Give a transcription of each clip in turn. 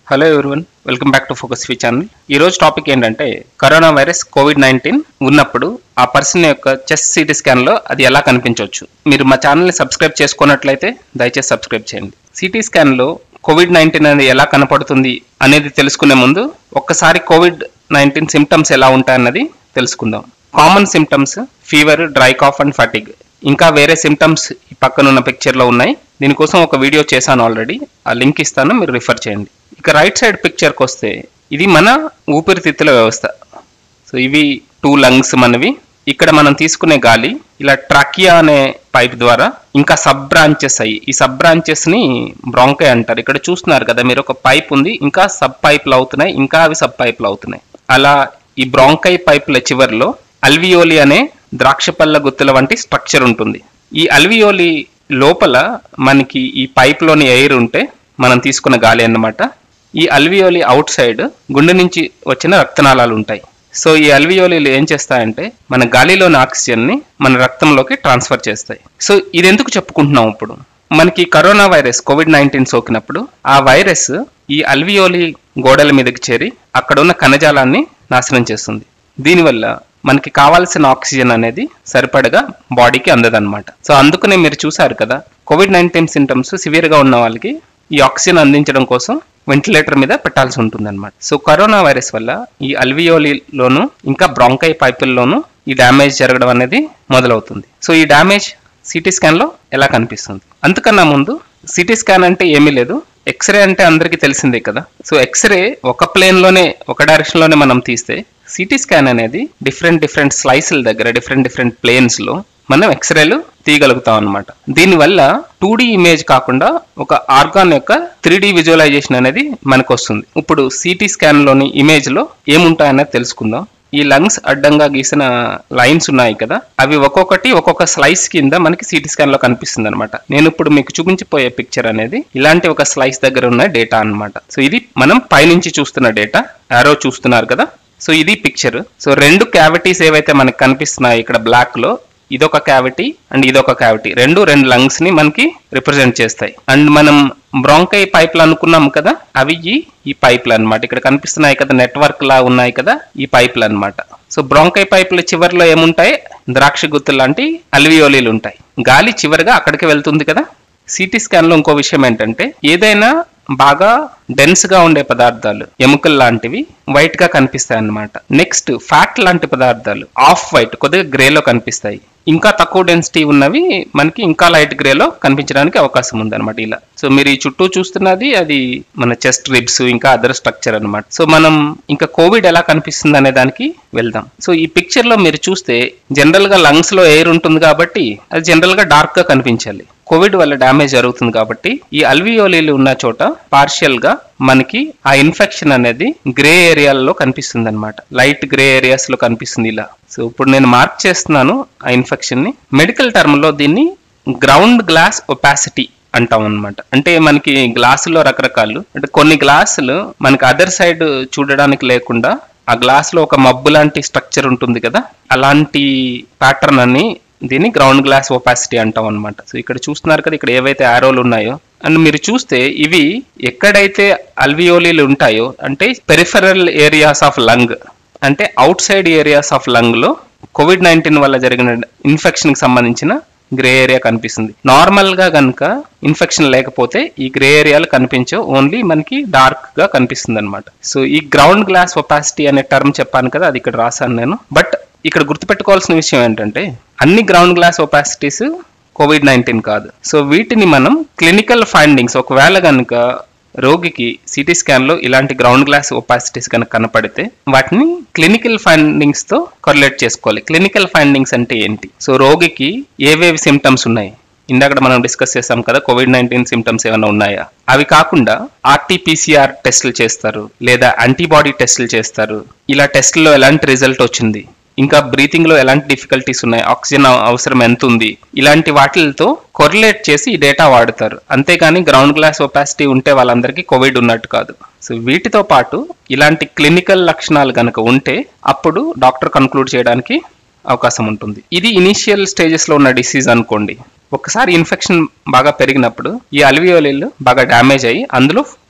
hello ఎవరివన్ welcome back to Focus ఫీ channel ఈ రోజు టాపిక్ ఏంటంటే కరోనా వైరస్ కోవిడ్ నైన్టీన్ ఉన్నప్పుడు ఆ పర్సన్ యొక్క చెస్ట్ సిటీ స్కాన్ లో అది ఎలా కనిపించవచ్చు మీరు మా ఛానల్ ని సబ్స్క్రైబ్ చేసుకున్నట్లయితే దయచేసి సబ్స్క్రైబ్ చేయండి సిటీ స్కాన్ లో కోవిడ్ నైన్టీన్ అనేది ఎలా కనపడుతుంది అనేది తెలుసుకునే ముందు ఒక్కసారి కోవిడ్ నైన్టీన్ సిమ్టమ్స్ ఎలా ఉంటాయన్నది తెలుసుకుందాం common symptoms fever dry cough and fatigue ఇంకా వేరే సిమ్టమ్స్ ఈ పక్కన ఉన్న పిక్చర్ లో ఉన్నాయి దీనికోసం ఒక వీడియో చేశాను ఆల్రెడీ ఆ లింక్ ఇస్తాను మీరు రిఫర్ చేయండి ఇక రైట్ సైడ్ పిక్చర్కి వస్తే ఇది మన ఊపిరితిత్తుల వ్యవస్థ సో ఇవి టూ లంగ్స్ మనవి ఇక్కడ మనం తీసుకునే గాలి ఇలా ట్రాకియా అనే పైప్ ద్వారా ఇంకా సబ్ బ్రాంచెస్ అయ్యి ఈ సబ్ బ్రాంచెస్ ని బ్రాంకై అంటారు ఇక్కడ చూస్తున్నారు కదా మీరు ఒక పైప్ ఉంది ఇంకా సబ్ పైప్లు అవుతున్నాయి ఇంకా అవి సబ్ పైప్లు అవుతున్నాయి అలా ఈ బ్రాంకై పైపుల చివర్లో అల్వియోలి అనే ద్రాక్ష పళ్ళ గుత్తుల వంటి స్ట్రక్చర్ ఉంటుంది ఈ అల్వియోలి లోపల మనకి ఈ పైప్లోని ఎయిర్ ఉంటే మనం తీసుకున్న గాలి అన్నమాట ఈ అల్వియోలి అవుట్ సైడ్ గుండె నుంచి వచ్చిన రక్తనాళాలు ఉంటాయి సో ఈ అల్వియోలీలు ఏం చేస్తాయంటే మన గాలిలోని ఆక్సిజన్ ని మన రక్తంలోకి ట్రాన్స్ఫర్ చేస్తాయి సో ఇది ఎందుకు చెప్పుకుంటున్నాం ఇప్పుడు మనకి కరోనా వైరస్ కోవిడ్ నైన్టీన్ సోకినప్పుడు ఆ వైరస్ ఈ అల్వియోలి గోడల మీదకి చేరి అక్కడ ఉన్న కణజాలాన్ని నాశనం చేస్తుంది దీనివల్ల మనకి కావాల్సిన ఆక్సిజన్ అనేది సరిపడగా బాడీకి అందదన్నమాట సో అందుకనే మీరు చూసారు కదా కోవిడ్ నైన్టీన్ సింటమ్స్ సివియర్ గా ఉన్న వాళ్ళకి ఈ ఆక్సిజన్ అందించడం కోసం వెంటిలేటర్ మీద పెట్టాల్సి ఉంటుంది అనమాట సో కరోనా వైరస్ వల్ల ఈ అల్వియోలిలోను ఇంకా బ్రాంకై పైపుల్లోనూ ఈ డ్యామేజ్ జరగడం అనేది మొదలవుతుంది సో ఈ డ్యామేజ్ సిటీ స్కాన్ లో ఎలా కనిపిస్తుంది అంతకన్నా ముందు సిటీ స్కాన్ అంటే ఏమీ లేదు ఎక్స్రే అంటే అందరికీ తెలిసిందే కదా సో ఎక్స్రే ఒక ప్లేన్ లోనే ఒక డైరెక్షన్ లోనే మనం తీస్తే సిటీ స్కాన్ అనేది డిఫరెంట్ డిఫరెంట్ స్లైస్ల దగ్గర డిఫరెంట్ డిఫరెంట్ ప్లేన్స్ లో మనం ఎక్స్రేలు తీయగలుగుతాం అనమాట దీనివల్ల టూ ఇమేజ్ కాకుండా ఒక ఆర్గాన్ యొక్క త్రీ విజువలైజేషన్ అనేది మనకు వస్తుంది ఇప్పుడు సిటీ స్కాన్ లోని ఇమేజ్ లో ఏముంటాయనేది తెలుసుకుందాం ఈ లంగ్స్ అడ్డంగా గీసిన లైన్స్ ఉన్నాయి కదా అవి ఒక్కొక్కటి ఒక్కొక్క స్లైస్ కింద మనకి సిటీ స్కాన్ లో కనిపిస్తుంది అనమాట నేను ఇప్పుడు మీకు చూపించిపోయే పిక్చర్ అనేది ఇలాంటి ఒక స్లైస్ దగ్గర ఉన్న డేటా అన్నమాట సో ఇది మనం పైనుంచి చూస్తున్న డేటా యారో చూస్తున్నారు కదా సో ఇది పిక్చర్ సో రెండు క్యావిటీస్ ఏవైతే మనకి కనిపిస్తున్నాయి ఇక్కడ బ్లాక్ లో ఇదొక క్యావిటీ అండ్ ఇదొక క్యావిటీ రెండు రెండు లంగ్స్ ని మనకి రిప్రజెంట్ చేస్తాయి అండ్ మనం బ్రాంకై పైప్లు అనుకున్నాం కదా అవి ఈ ఈ పైప్లు అన్నమాట ఇక్కడ కనిపిస్తున్నాయి కదా నెట్వర్క్ లా ఉన్నాయి కదా ఈ పైప్లు అన్నమాట సో బ్రాంకై పైపుల చివరిలో ఏముంటాయి ద్రాక్ష గుత్తు లాంటి అల్వియోలీలు ఉంటాయి గాలి చివరిగా అక్కడికి వెళ్తుంది కదా సిటీ స్కాన్ లో ఇంకో విషయం ఏంటంటే ఏదైనా బాగా డెన్స్ గా ఉండే పదార్థాలు ఎముకలు లాంటివి వైట్ గా కనిపిస్తాయి అన్నమాట నెక్స్ట్ ఫ్యాట్ లాంటి పదార్థాలు ఆఫ్ వైట్ కొద్దిగా గ్రేలో కనిపిస్తాయి ఇంకా తక్కువ డెన్సిటీ ఉన్నవి మనకి ఇంకా లైట్ గ్రేలో కనిపించడానికి అవకాశం ఉందన్నమాట ఇలా సో మీరు ఈ చుట్టూ చూస్తున్నది అది మన చెస్ట్ రిబ్స్ ఇంకా అదర్ స్ట్రక్చర్ అన్నమాట సో మనం ఇంకా కోవిడ్ ఎలా కనిపిస్తుంది అనే దానికి వెళ్దాం సో ఈ పిక్చర్ లో మీరు చూస్తే జనరల్ గా లంగ్స్ లో ఎయిర్ ఉంటుంది కాబట్టి అది జనరల్ గా డార్క్ గా కనిపించాలి కోవిడ్ వల్ల డ్యామేజ్ జరుగుతుంది కాబట్టి ఈ అల్వియోలీలు ఉన్న చోట పార్షియల్ గా మనకి ఆ ఇన్ఫెక్షన్ అనేది గ్రే ఏరియాల్లో కనిపిస్తుంది అనమాట లైట్ గ్రే ఏరియాస్ లో కనిపిస్తుంది ఇలా సో ఇప్పుడు నేను మార్క్ చేస్తున్నాను ఆ ఇన్ఫెక్షన్ ని మెడికల్ టర్మ్ లో దీన్ని గ్రౌండ్ గ్లాస్ ఒపాసిటీ అంటాం అనమాట అంటే మనకి గ్లాసులో రకరకాలు అంటే కొన్ని గ్లాసులు మనకి అదర్ సైడ్ చూడడానికి లేకుండా ఆ గ్లాస్ లో ఒక మబ్బు లాంటి స్ట్రక్చర్ ఉంటుంది కదా అలాంటి ప్యాటర్న్ అని దీన్ని గ్రౌండ్ గ్లాస్ ఒపాసిటీ అంటాం అనమాట సో ఇక్కడ చూస్తున్నారు కదా ఇక్కడ ఏవైతే ఆరోలు ఉన్నాయో అండ్ మీరు చూస్తే ఇవి ఎక్కడైతే అల్వియోలీలు ఉంటాయో అంటే పెరిఫరల్ ఏరియాస్ ఆఫ్ లంగ్ అంటే outside areas of lung లో కోవిడ్ నైన్టీన్ వల్ల జరిగిన ఇన్ఫెక్షన్ కి సంబంధించిన గ్రే ఏరియా కనిపిస్తుంది నార్మల్ గా కనుక ఇన్ఫెక్షన్ లేకపోతే ఈ గ్రే ఏరియాలు కనిపించవు ఓన్లీ మనకి డార్క్ గా కనిపిస్తుంది అనమాట సో ఈ గ్రౌండ్ గ్లాస్ ఒపాసిటీ అనే టర్మ్ చెప్పాను కదా అది ఇక్కడ రాశాను నేను బట్ ఇక్కడ గుర్తుపెట్టుకోవాల్సిన విషయం ఏంటంటే అన్ని ground glass opacities COVID nineteen కాదు సో వీటిని మనం క్లినికల్ ఫైండింగ్స్ ఒకవేళ కనుక రోగికి సిటీ స్కాన్ లో ఇలాంటి గ్రౌండ్ గ్లాస్ ఒపాసిటీస్ కనుక కనపడితే వాటిని క్లినికల్ ఫైండింగ్స్ తో కొరిలేట్ చేసుకోవాలి క్లినికల్ ఫైండింగ్స్ అంటే ఏంటి సో రోగికి ఏవేవి సిమ్టమ్స్ ఉన్నాయి ఇందాక మనం డిస్కస్ చేసాం కదా కోవిడ్ నైన్టీన్ సిమ్టమ్స్ ఏమైనా ఉన్నాయా అవి కాకుండా ఆర్టీపీసీఆర్ టెస్టులు చేస్తారు లేదా యాంటీబాడీ టెస్టులు చేస్తారు ఇలా టెస్టుల్లో ఎలాంటి రిజల్ట్ వచ్చింది ఇంకా బ్రీతింగ్ లో ఎలాంటి డిఫికల్టీస్ ఉన్నాయి ఆక్సిజన్ అవసరం ఎంత ఉంది ఇలాంటి వాటిలతో కొరిలేట్ చేసి ఈ డేటా వాడతారు అంతేగాని గ్రౌండ్ గ్లాస్ ఒపాసిటీ ఉంటే వాళ్ళందరికీ కోవిడ్ ఉన్నట్టు కాదు సో వీటితో పాటు ఇలాంటి క్లినికల్ లక్షణాలు కనుక ఉంటే అప్పుడు డాక్టర్ కన్క్లూడ్ చేయడానికి అవకాశం ఉంటుంది ఇది ఇనిషియల్ స్టేజెస్ లో ఉన్న డిసీజ్ అనుకోండి ఒకసారి ఇన్ఫెక్షన్ బాగా పెరిగినప్పుడు ఈ అల్వియోలీలు బాగా డ్యామేజ్ అయ్యి అందులో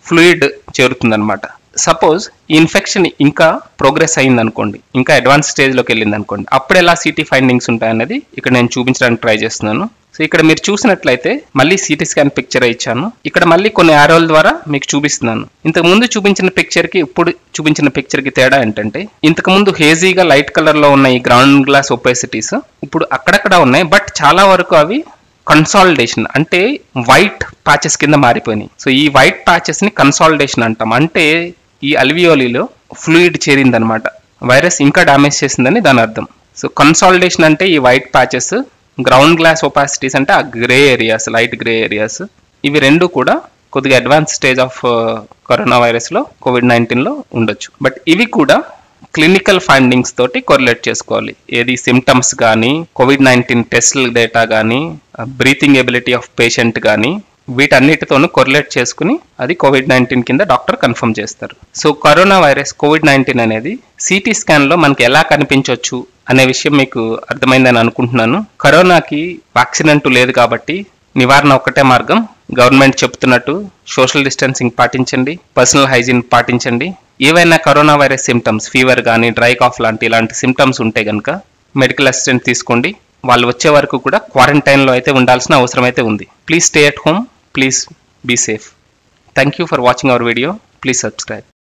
ఫ్లూయిడ్ చేరుతుందన్నమాట సపోజ్ ఈ ఇన్ఫెక్షన్ ఇంకా ప్రోగ్రెస్ అయింది అనుకోండి ఇంకా అడ్వాన్స్ స్టేజ్లోకి వెళ్ళింది అనుకోండి అప్పుడు ఎలా సిటీ ఫైండింగ్స్ ఉంటాయన్నది ఇక్కడ నేను చూపించడానికి ట్రై చేస్తున్నాను సో ఇక్కడ మీరు చూసినట్లయితే మళ్ళీ సిటీ స్కాన్ పిక్చర్ ఇచ్చాను ఇక్కడ మళ్ళీ కొన్ని ఆరోల ద్వారా మీకు చూపిస్తున్నాను ఇంతకు ముందు చూపించిన పిక్చర్ కి ఇప్పుడు చూపించిన పిక్చర్ కి తేడా ఏంటంటే ఇంతకు ముందు హేజీగా లైట్ కలర్ లో ఉన్న ఈ గ్రౌండ్ గ్లాస్ ఒపేసిటీస్ ఇప్పుడు అక్కడక్కడ ఉన్నాయి బట్ చాలా వరకు అవి కన్సాలిడేషన్ అంటే వైట్ ప్యాచెస్ కింద మారిపోయినాయి సో ఈ వైట్ ప్యాచెస్ ని కన్సాలిడేషన్ అంటాం అంటే ఈ అల్వియోలీలో ఫ్లూయిడ్ చేరిందనమాట వైరస్ ఇంకా డామేజ్ చేసిందని దాని అర్థం సో కన్సాలిడేషన్ అంటే ఈ white patches ground glass opacities అంటే ఆ grey areas light grey areas ఇవి రెండు కూడా కొద్దిగా advance stage of corona virus లో కోవిడ్ నైన్టీన్ లో ఉండొచ్చు బట్ ఇవి కూడా క్లినికల్ ఫైండింగ్స్ తోటి కొరిలేట్ చేసుకోవాలి ఏది సిమ్టమ్స్ కానీ కోవిడ్ నైన్టీన్ టెస్ట్ డేటా కానీ బ్రీతింగ్ ఎబిలిటీ ఆఫ్ పేషెంట్ కానీ వీటన్నిటితోనూ కొరిలేట్ చేసుకుని అది కోవిడ్ నైన్టీన్ కింద డాక్టర్ కన్ఫర్మ్ చేస్తారు so corona virus COVID nineteen అనేది సిటీ స్కాన్ లో మనకి ఎలా కనిపించవచ్చు అనే విషయం మీకు అర్థమైందని అనుకుంటున్నాను కరోనాకి వ్యాక్సిన్ అంటూ లేదు కాబట్టి నివారణ ఒక్కటే మార్గం గవర్నమెంట్ చెప్తున్నట్టు సోషల్ డిస్టెన్సింగ్ పాటించండి పర్సనల్ హైజీన్ పాటించండి ఏవైనా కరోనా వైరస్ సిమ్టమ్స్ ఫీవర్ కానీ డ్రై కాఫ్ లాంటి ఇలాంటి సిమ్టమ్స్ ఉంటే కనుక మెడికల్ అసిస్టెంట్ తీసుకోండి వాళ్ళు వచ్చే వరకు కూడా క్వారంటైన్లో అయితే ఉండాల్సిన అవసరం అయితే ఉంది please stay at home please be safe thank you for watching our video please subscribe